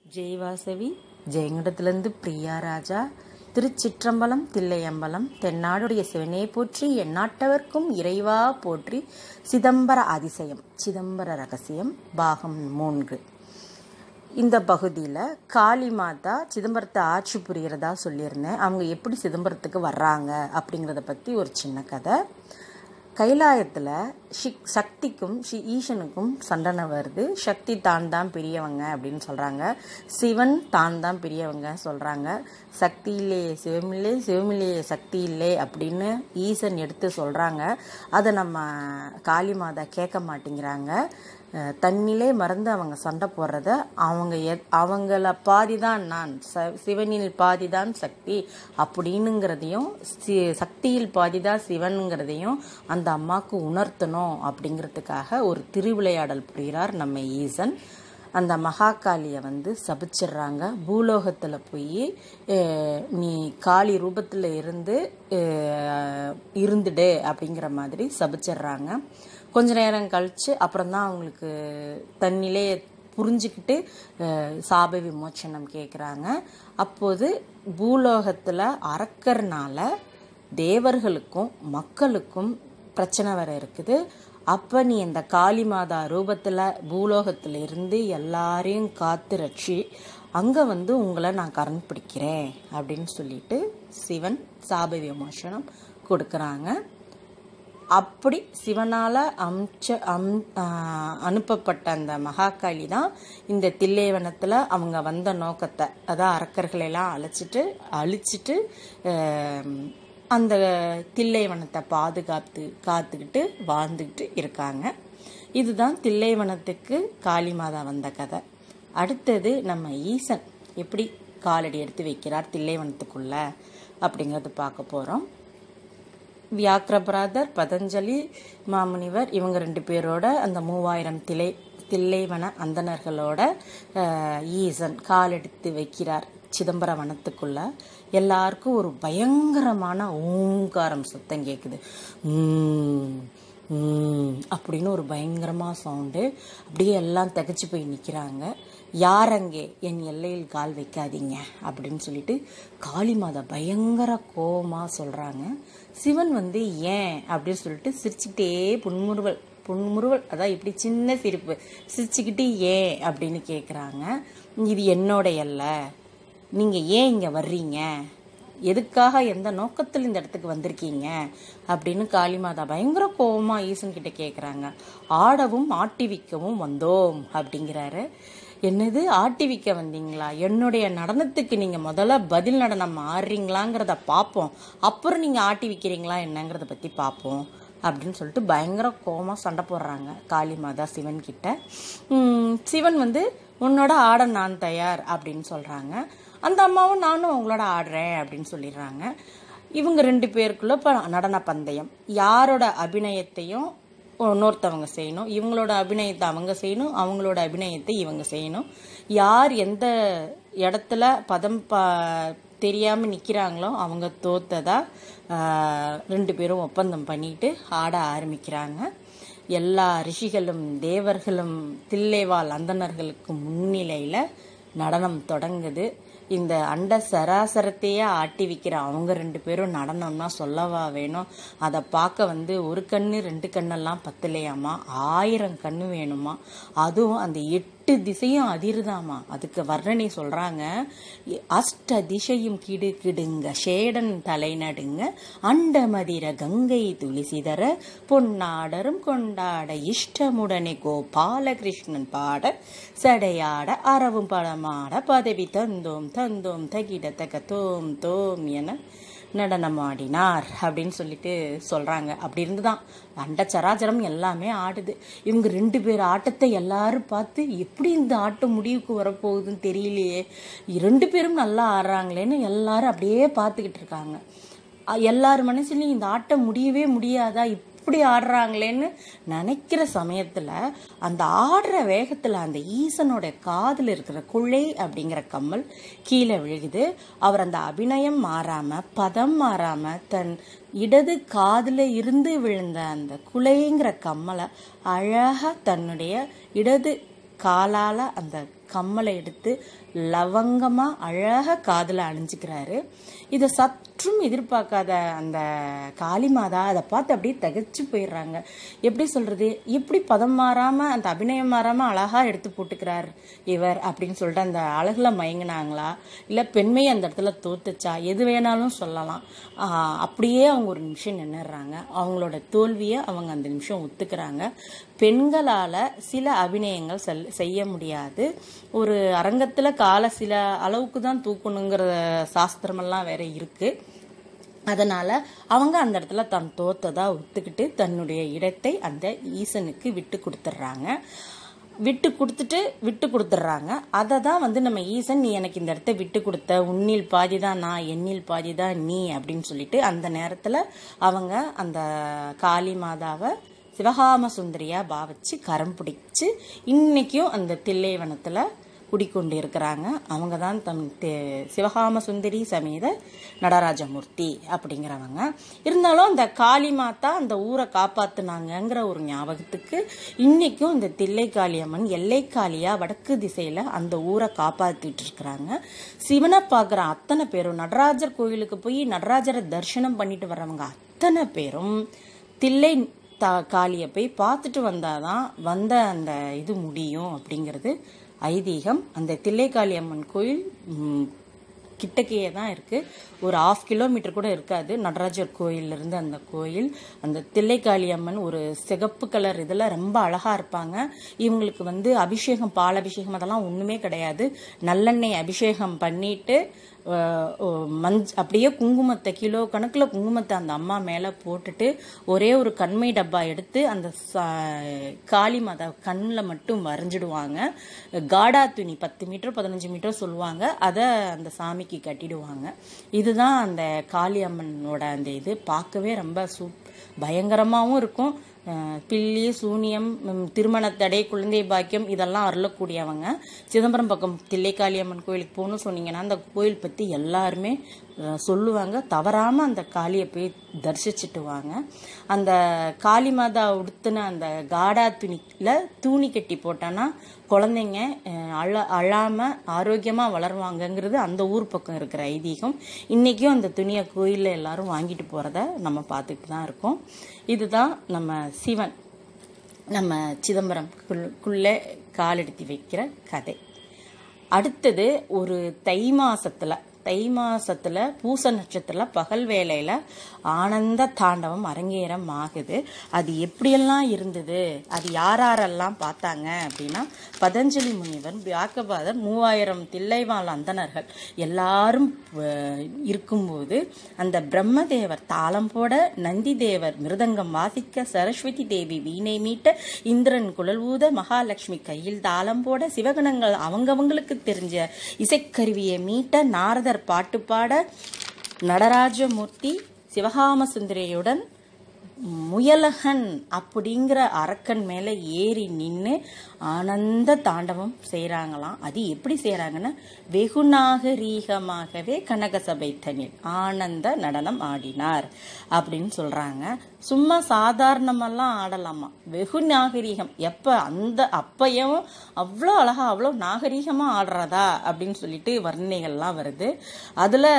ஜெய் வாசவி ஜெயங்கடத்திலிருந்து பிரியா ராஜா திருச்சிற்றம்பலம் தில்லையம்பலம் தென்னாடுடைய சிவனே போற்றி எந்நாட்டவர்க்கும் இறைவா போற்றி சிதம்பர அதிசயம் சிதம்பர ரகசியம் பாகம் மூன்று இந்த பகுதியில் காளி மாதா சிதம்பரத்தை ஆட்சி புரிகிறதா சொல்லியிருந்தேன் அவங்க எப்படி சிதம்பரத்துக்கு வர்றாங்க அப்படிங்கிறத பற்றி ஒரு சின்ன கதை கைலாயத்தில் ஷிக் சக்திக்கும் ஷி ஈசனுக்கும் சண்டனை வருது சக்தி தான் தான் பெரியவங்க அப்படின்னு சொல்கிறாங்க சிவன் தான் தான் பெரியவங்க சொல்கிறாங்க சக்தி இல்லையே சிவமில்லை சிவமில்லையே சக்தி இல்லை அப்படின்னு ஈசன் எடுத்து சொல்கிறாங்க அதை நம்ம காளி மாதா கேட்க மாட்டேங்கிறாங்க அஹ் தன்னிலே மறந்து அவங்க சண்டை போடுறத அவங்க எத் அவங்கள பாதி தான் நான் ச சிவனில் பாதி தான் சக்தி அப்படின்னுங்கிறதையும் சி சக்தியில் பாதி தான் சிவனுங்கிறதையும் அந்த அம்மாவுக்கு உணர்த்தணும் அப்படிங்கிறதுக்காக ஒரு திருவிளையாடல் புரிகிறார் நம்ம ஈசன் அந்த மகாகாளியை வந்து சபிச்சிடுறாங்க பூலோகத்தில் போய் நீ காளி ரூபத்தில் இருந்து அஹ், இருந்துடு அப்படிங்கிற மாதிரி சபிச்சிடுறாங்க கொஞ்ச நேரம் கழித்து அப்புறம் தான் அவங்களுக்கு தன்னிலே புரிஞ்சுக்கிட்டு அஹ், சாப விமோச்சனம் கேட்குறாங்க அப்போது பூலோகத்தில் அறக்கறனால தேவர்களுக்கும் மக்களுக்கும் பிரச்சனை வர இருக்குது அப்போ நீ இந்த காளி மாதா ரூபத்தில் பூலோகத்தில் இருந்து எல்லாரையும் காத்து ரட்சி அங்கே வந்து உங்களை நான் கரண் பிடிக்கிறேன் அப்படின்னு சொல்லிட்டு சிவன் சாப விமோசனம் கொடுக்குறாங்க அப்படி சிவனால் அம்ச அம் ஆஹ் அனுப்பப்பட்ட அந்த மகாகாளி தான் இந்த தில்லைவனத்தில் அவங்க வந்த நோக்கத்தை அதான் அரக்கர்களை எல்லாம் அழைச்சிட்டு அழிச்சிட்டு ஆஹ் அந்த தில்லைவனத்தை பாதுகாத்து காத்துக்கிட்டு வாழ்ந்துக்கிட்டு இருக்காங்க இதுதான் தில்லைவனத்துக்கு காளி மாதா வந்த கதை அடுத்தது நம்ம ஈசன் எப்படி காலடி எடுத்து வைக்கிறார் தில்லைவனத்துக்குள்ள அப்படிங்கிறத பார்க்க போகிறோம் வியாக்கிரபராதர் பதஞ்சலி மாமுனிவர் இவங்க ரெண்டு பேரோட அந்த மூவாயிரம் திலை தில்லைவன அந்தணர்களோட அஹ், ஈசன் காலெடுத்து வைக்கிறார் சிதம்பர வனத்துக்குள்ள எல்லாருக்கும் ஒரு பயங்கரமான ஓங்காரம் சத்தம் கேட்குது உம், உம் அப்படின்னு ஒரு பயங்கரமாக சவுண்டு அப்படியே எல்லாம் திகச்சு போய் நிற்கிறாங்க யார் அங்கே என் எல்லையில் கால் வைக்காதீங்க அப்படின்னு சொல்லிட்டு காளி மாதா பயங்கர கோவமா சொல்கிறாங்க சிவன் வந்து ஏன் அப்படின்னு சொல்லிட்டு சிரிச்சுக்கிட்டே புன்முறுவல் புன்முறுவல் அதான் இப்படி சின்ன சிரிப்பு சிரிச்சுக்கிட்டு ஏன் அப்படின்னு கேட்குறாங்க இது என்னோட எல்லை நீங்கள் ஏன் இங்கே வர்றீங்க எதுக்காக எந்த நோக்கத்தில் இந்த இடத்துக்கு வந்திருக்கீங்க அப்படின்னு காளிமாதா பயங்கர கோவமா ஈசன் கிட்ட கேட்குறாங்க ஆடவும் ஆட்டிவிக்கவும் வந்தோம் அப்படிங்கிறாரு என்னது ஆட்டிவிக்க வந்தீங்களா என்னுடைய நடனத்துக்கு நீங்கள் முதல்ல பதில் நடனம் ஆடுறீங்களாங்கிறத பார்ப்போம் அப்புறம் நீங்கள் ஆட்டி விற்கிறீங்களா என்னங்கிறத பற்றி பார்ப்போம் அப்படின்னு சொல்லிட்டு பயங்கர கோமா சண்டை போடுறாங்க காளி மாதா சிவன் கிட்ட உம், சிவன் வந்து உன்னோட ஆட நான் தயார் அப்படின்னு சொல்கிறாங்க அந்த அம்மாவும் நானும் உங்களோட ஆடுறேன் அப்படின்னு சொல்லிடுறாங்க இவங்க ரெண்டு பேருக்குள்ள இப்போ நடன பந்தயம் யாரோட அபிநயத்தையும் இன்னொருத்தவங்க செய்யணும் இவங்களோட அபிநயத்தை அவங்க செய்யணும் அவங்களோட அபிநயத்தை இவங்க செய்யணும் யார் எந்த இடத்துல பதம் பா தெரியாமல் நிற்கிறாங்களோ அவங்க தோத்ததா ஆஹ், ரெண்டு பேரும் ஒப்பந்தம் பண்ணிட்டு ஆட ஆரம்பிக்கிறாங்க எல்லா ரிஷிகளும் தேவர்களும் தில்லைவாழ் அந்தணர்களுக்கு முன்னிலையில் நடனம் தொடங்குது இந்த அண்ட சராசரத்தையே ஆட்டி வைக்கிற அவங்க ரெண்டு பேரும் நடனம்னா சொல்லவா வேணும் அதை பார்க்க வந்து ஒரு கண்ணு ரெண்டு கண்ணெல்லாம் பத்தலையாமா ஆயிரம் கண்ணு வேணுமா அதுவும் அந்த எட்டு திசையும் அதிருதாமா அதுக்கு வர்ணனை சொல்றாங்க அஷ்ட திசையும் கிடு கிடுங்க ஷேடன் தலை நடுங்க அண்டமதிர கங்கை துளிசிதர பொன்னாடரும் கொண்டாட இஷ்டமுடனே கோபாலகிருஷ்ணன் பாட சடையாட அறவும் படமாட பதவி தந்தோம் தந்தோம் தகிட தக தோம் தோம் என நடனமாடினார் அப்படின்னு சொல்லிட்டு சொல்றாங்க அப்படி இருந்துதான் அண்ட சராச்சரம் எல்லாமே ஆடுது இவங்க ரெண்டு பேர் ஆட்டத்தை எல்லாரும் பார்த்து எப்படி இந்த ஆட்டம் முடிவுக்கு வரப்போகுதுன்னு தெரியலையே ரெண்டு பேரும் நல்லா ஆடுறாங்களேன்னு எல்லாரும் அப்படியே பார்த்துக்கிட்டு இருக்காங்க அ- எல்லார் மனசுலயும் இந்த ஆட்டம் முடியவே முடியாதா இப்படி ஆடுறாங்களேன்னு நினைக்கிற சமயத்துல அந்த ஆடுற வேகத்துல அந்த ஈசனோட காதுல இருக்கிற குழை அப்படிங்கிற கம்மல் கீழே விழுகுது அவர் அந்த அபிநயம் மாறாம பதம் மாறாம தன் இடது காதுல இருந்து விழுந்த அந்த குலைங்கிற கம்மலை அழகா தன்னுடைய இடது காலால அந்த கம்மலை எடுத்து லவங்கமாக அழகாக காதில் அணிஞ்சுக்கிறாரு இதை சற்றும் எதிர்பார்க்காத அந்த காளிமாதா அதை பார்த்து அப்படியே தகச்சு போயிடுறாங்க எப்படி சொல்கிறது எப்படி பதம் மாறாமல் அந்த அபிநயம் மாறாமல் அழகாக எடுத்து போட்டுக்கிறார் இவர் அப்படின்னு சொல்லிட்டு அந்த அழகில் மயங்கினாங்களா இல்லை பெண்மை அந்த இடத்துல தோத்துச்சா எது வேணாலும் சொல்லலாம் ஆஹ் அப்படியே அவங்க ஒரு நிமிஷம் நின்னுடுறாங்க அவங்களோட தோல்வியை அவங்க அந்த நிமிஷம் ஒத்துக்கிறாங்க பெண்களால் சில அபிநயங்கள் செல் செய்ய முடியாது ஒரு அரங்கத்தில் காலை சில அளவுக்கு தான் தூக்கணுங்கிற சாஸ்திரமெல்லாம் வேற இருக்குது அதனால அவங்க அந்த இடத்துல தன் தோத்ததா ஒத்துக்கிட்டு தன்னுடைய இடத்தை அந்த ஈசனுக்கு விட்டு கொடுத்துட்றாங்க விட்டு கொடுத்துட்டு விட்டு கொடுத்துட்றாங்க அதை தான் வந்து நம்ம ஈசன் நீ எனக்கு இந்த இடத்த விட்டு கொடுத்த உன்னில் பாதி தான் நான் எண்ணில் பாதி தான் நீ அப்படின்னு சொல்லிட்டு அந்த நேரத்தில் அவங்க அந்த காளி மாதாவை சிவகாம சுந்தரியா பாவிச்சு கரம் பிடிச்சு இன்னைக்கும் அந்த தில்லைவனத்தில் குடிக்கொண்டு இருக்கிறாங்க அவங்க தான் தம் தே- சிவகாம சுந்தரி சமேத நடராஜமூர்த்தி அப்படிங்கிறவங்க இருந்தாலும் அந்த காளி மாதா அந்த ஊரை காப்பாத்துனாங்கங்கிற ஒரு ஞாபகத்துக்கு இன்னைக்கும் இந்த தில்லை காளியம்மன் எல்லை காளியா வடக்கு திசையில அந்த ஊரை காப்பாத்திட்டு இருக்கிறாங்க சிவனை பார்க்குற அத்தனை பேரும் நடராஜர் கோயிலுக்கு போய் நடராஜரை தரிசனம் பண்ணிட்டு வர்றவங்க அத்தனை பேரும் தில்லை தா காளியை போய் பார்த்துட்டு வந்தாதான் வந்த அந்த இது முடியும் அப்படிங்கிறது ஐதீகம் அந்த தில்லைக்காளி அம்மன் கோயில் ம், கிட்டக்கையே தான் இருக்குது ஒரு ஆஃப் கிலோமீட்டர் கூட இருக்காது நடராஜர் கோயிலிருந்து அந்த கோயில் அந்த தில்லைக்காளி அம்மன் ஒரு சிகப்பு கலர் இதில் ரொம்ப அழகாக இருப்பாங்க இவங்களுக்கு வந்து அபிஷேகம் பால் அபிஷேகம் அதெல்லாம் ஒன்றுமே கிடையாது நல்லெண்ணெய் அபிஷேகம் பண்ணிட்டு அஹ், ஓ, மஞ்ச் அப்படியே குங்குமத்தை கிலோ கணக்கில் குங்குமத்தை அந்த அம்மா மேலே போட்டுட்டு ஒரே ஒரு கண்மை டப்பா எடுத்து அந்த சா- காளி மாதா கண்ணில் மட்டும் வரைஞ்சிடுவாங்க காடா துணி பத்து மீட்டர் பதினஞ்சு மீட்டர் சொல்லுவாங்க அதை அந்த சாமிக்கு கட்டிடுவாங்க இதுதான் அந்த காளி அம்மனோட அந்த இது பார்க்கவே ரொம்ப சூப் பயங்கரமாகவும் இருக்கும் அஹ் பில்லி சூனியம் ம், திருமணத்தடை குழந்தை பாக்கியம் இதெல்லாம் அருளக்கூடியவங்க சிதம்பரம் பக்கம் தில்லைக்காளியம்மன் கோயிலுக்கு போகணும்னு சொன்னீங்கன்னா அந்த கோயில் பற்றி எல்லாருமே அஹ், சொல்லுவாங்க தவறாமல் அந்த காளியை போய் தரிசிச்சுட்டு வாங்க அந்த காளி மாதா உடுத்தின அந்த காடா துணியில் தூணி கட்டி போட்டோன்னா குழந்தைங்க அஹ், அழ அழாமல் ஆரோக்கியமாக வளருவாங்கங்கிறது அந்த ஊர் பக்கம் இருக்கிற ஐதீகம் இன்றைக்கும் அந்த துணியை கோயிலில் எல்லாரும் வாங்கிட்டு போகிறத நம்ம பார்த்துட்டு தான் இருக்கோம் இதுதான் நம்ம சிவன் நம்ம சிதம்பரம் குள்ளே காலெடுத்து வைக்கிற கதை அடுத்தது ஒரு தை மாசத்துல தை மாசத்துல பூச நட்சத்திரத்துல பகல் வேளையில ஆனந்த தாண்டவம் அரங்கேறம் ஆகுது அது எப்படியெல்லாம் இருந்தது அது யார் யாரெல்லாம் பார்த்தாங்க அப்படின்னா பதஞ்சலி முனிவர் வியாக்கபாதர் மூவாயிரம் தில்லைவாழ் அந்தணர்கள் எல்லாரும் அஹ், இருக்கும்போது அந்த பிரம்மதேவர் தாளம் போட நந்தி தேவர் மிருதங்கம் வாசிக்க சரஸ்வதி தேவி வீணை மீட்ட இந்திரன் குழல் ஊத மகாலட்சுமி கையில் தாளம் போட சிவகணங்கள் அவங்கவங்களுக்கு தெரிஞ்ச இசைக்கருவியை மீட்ட நாரதர் பாட்டு பாட நடராஜமூர்த்தி சிவகாம சுந்தரியுடன் முயலகன் அப்படிங்கிற அரக்கன் மேலே ஏறி நின்று ஆனந்த தாண்டவம் செய்கிறாங்களாம் அது எப்படி செய்கிறாங்கன்னா வெகு நாகரீகமாகவே கனகசபை தனில் ஆனந்த நடனம் ஆடினார் அப்படின்னு சொல்கிறாங்க சும்மா சாதாரணமெல்லாம் ஆடலாமா வெகு நாகரீகம் எப்போ அந்த அப்பையும் அவ்வளோ அழகா அவ்வளோ நாகரீகமாக ஆடுறதா அப்படின்னு சொல்லிட்டு வர்ணனைகள்லாம் வருது அதில்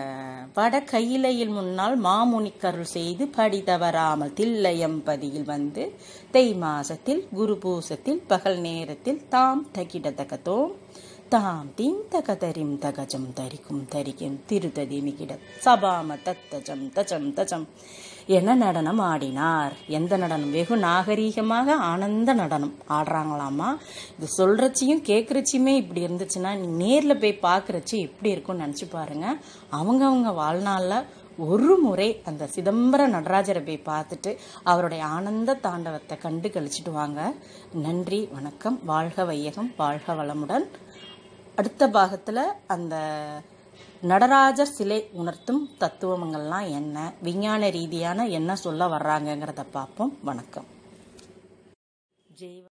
வட கையிலையில் முன்னால் மாமுனிக்கருள் செய்து படி தவறாமல் தில்லையம்பதியில் வந்து தை மாசத்தில் குரு பூசத்தில் பகல் நேரத்தில் தாம் தகிடதகதோம் தாம் தீம் தகதரிம் தகஜம் தரிக்கும் தரிக்கும் திருத்ததி மிகிட சபாம தத்தஜம் தஜம் தஜம் என நடனம் ஆடினார் எந்த நடனம் வெகு நாகரீகமாக ஆனந்த நடனம் ஆடுறாங்களாமா இது சொல்றச்சியும் கேட்குறச்சியுமே இப்படி இருந்துச்சுன்னா நீ நேரில் போய் பார்க்குறச்சி எப்படி இருக்கும்னு நினச்சி பாருங்க அவங்கவங்க வாழ்நாளில் ஒரு முறை அந்த சிதம்பர நடராஜரை போய் பார்த்துட்டு அவருடைய ஆனந்த தாண்டவத்தை கண்டு கழிச்சிட்டு வாங்க நன்றி வணக்கம் வாழ்க வையகம் வாழ்க வளமுடன் அடுத்த பாகத்தில் அந்த நடராஜர் சிலை உணர்த்தும் தத்துவங்கள்லாம் என்ன விஞ்ஞான ரீதியான என்ன சொல்ல வர்றாங்கங்கிறத பார்ப்போம் வணக்கம் ஜெய்